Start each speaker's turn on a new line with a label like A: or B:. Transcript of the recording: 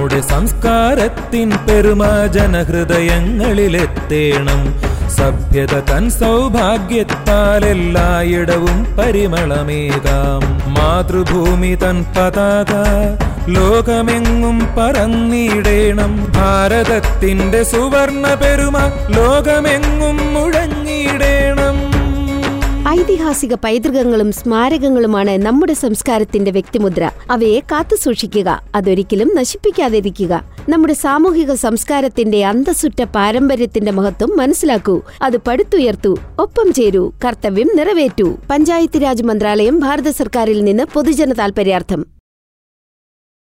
A: നമ്മുടെ സംസ്കാരത്തിൻ പെരുമ ജനഹൃദയങ്ങളിലെത്തേണം സഭ്യത തൻ സൗഭാഗ്യത്താൽ എല്ലായിടവും പരിമളമേകാം മാതൃഭൂമി തൻ പതാക ലോകമെങ്ങും പറന്നിടേണം ഭാരതത്തിന്റെ സുവർണ പെരുമ ലോകമെങ്ങും മുഴങ്ങിയിടേണം
B: ഐതിഹാസിക പൈതൃകങ്ങളും സ്മാരകങ്ങളുമാണ് നമ്മുടെ സംസ്കാരത്തിന്റെ വ്യക്തിമുദ്ര അവയെ കാത്തു സൂക്ഷിക്കുക അതൊരിക്കലും നശിപ്പിക്കാതിരിക്കുക നമ്മുടെ സാമൂഹിക സംസ്കാരത്തിന്റെ അന്തസ്സുറ്റ പാരമ്പര്യത്തിന്റെ മഹത്വം മനസ്സിലാക്കൂ അത് പടുത്തുയർത്തൂ ഒപ്പം ചേരൂ കർത്തവ്യം നിറവേറ്റൂ പഞ്ചായത്ത് രാജ് മന്ത്രാലയം ഭാരത സർക്കാരിൽ നിന്ന് പൊതുജന താൽപര്യാർത്ഥം